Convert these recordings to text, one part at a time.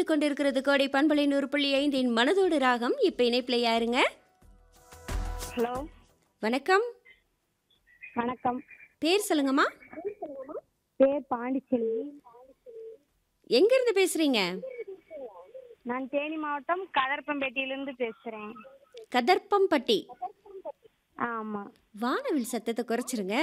ஒலித்துக் கொண்டிருக்கிறது கோடை பண்பலை நூறு புள்ளி ஐந்தின் மனதோடு ராகம் இப்ப இணைப்புல யாருங்க ஹலோ வணக்கம் வணக்கம் பேர் சொல்லுங்கம்மா பேர் பாண்டிச்செல்வி எங்க இருந்து பேசுறீங்க நான் தேனி மாவட்டம் கதர்ப்பம்பேட்டையிலிருந்து பேசுகிறேன் கதர்ப்பம்பட்டி ஆமாம் வானவில் சத்தத்தை குறைச்சிருங்க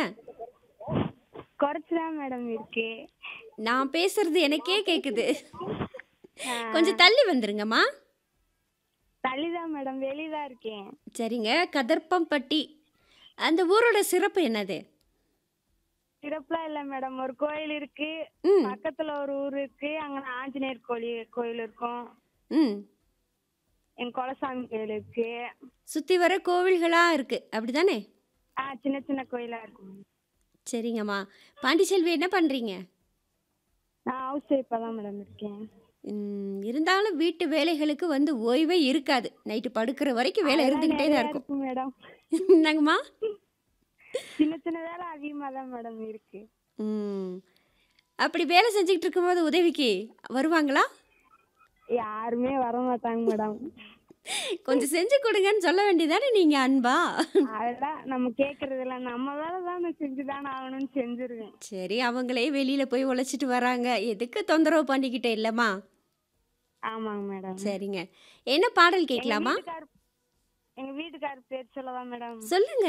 குறைச்சி தான் மேடம் இருக்கு நான் பேசுறது எனக்கே கேக்குது கொஞ்சம் தள்ளி வந்துருங்கம்மா தள்ளி தான் மேடம் வெளியே தான் இருக்கேன் சரிங்க கதர்ப்பம்பட்டி அந்த ஊரோட சிறப்பு என்னது சிறப்புலாம் இல்லை மேடம் ஒரு கோயில் இருக்கு ம் பக்கத்தில் ஒரு ஊர் இருக்கு அங்கே ஆஞ்சநேயர் கோயில் கோயில் இருக்கும் ம் என் குலசாமி கோயில் இருக்கு சுத்தி வர கோவில்களா இருக்கு அப்படிதானே ஆ சின்ன சின்ன கோயிலாக இருக்கும் சரிங்கம்மா பாண்டிச்செல்வி என்ன பண்றீங்க நான் ஹவுஸ் ஒய்ஃபாக தான் மேடம் இருக்கேன் ம், இருந்தாலும் வீட்டு வேலைகளுக்கு வந்து ஓய்வே இருக்காது நைட்டு படுக்கிற வரைக்கும் வேலை இருந்துக்கிட்டே தான் இருக்கும் இருக்கு மேடம் என்னங்கம்மா சின்ன சின்ன வேலை அதிகமாக தான் மேடம் இருக்கு ம் அப்படி வேலை செஞ்சுக்கிட்டு இருக்கும்போது உதவிக்கு வருவாங்களா யாருமே வர மாட்டாங்க மேடம் கொஞ்சம் செஞ்சு கொடுங்கன்னு சொல்ல வேண்டியதானே நீங்க அன்பா அதெல்லாம் நம்ம கேட்கறது இல்ல நம்ம வேலை தானே செஞ்சு தானே ஆகணும்னு செஞ்சிருவேன் சரி அவங்களே வெளியில போய் உழைச்சிட்டு வராங்க எதுக்கு தொந்தரவு பண்ணிக்கிட்டே இல்லம்மா ஆமாங்க மேடம் சரிங்க என்ன பாடல் கேட்கலாமா வீட்டுக்கார் எங்க வீட்டுக்கார் பேர் சொல்லவா மேடம் சொல்லுங்க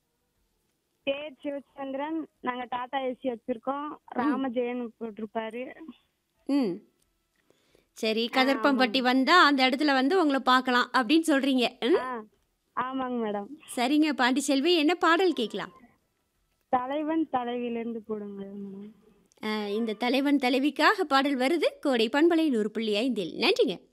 பேர் சிவச்சந்திரன் நாங்க டாடா ஏசி வச்சிருக்கோம் ராமஜெயன் போட்டிருப்பாரு ம் சரி கதர்ப்பம்பட்டி வந்தா அந்த இடத்துல வந்து உங்களை பார்க்கலாம் அப்படின்னு சொல்றீங்க ம்? ஆ ஆமாங்க மேடம் சரிங்க பாண்டிச்செல்வி என்ன பாடல் கேட்கலாம் தலைவன் தலைவியிலிருந்து போடுங்க மேடம் அஹ், இந்த தலைவன் தலைவிக்காக பாடல் வருது கோடை பண்பலை நூறு புள்ளி ஐந்தில் நன்றிங்க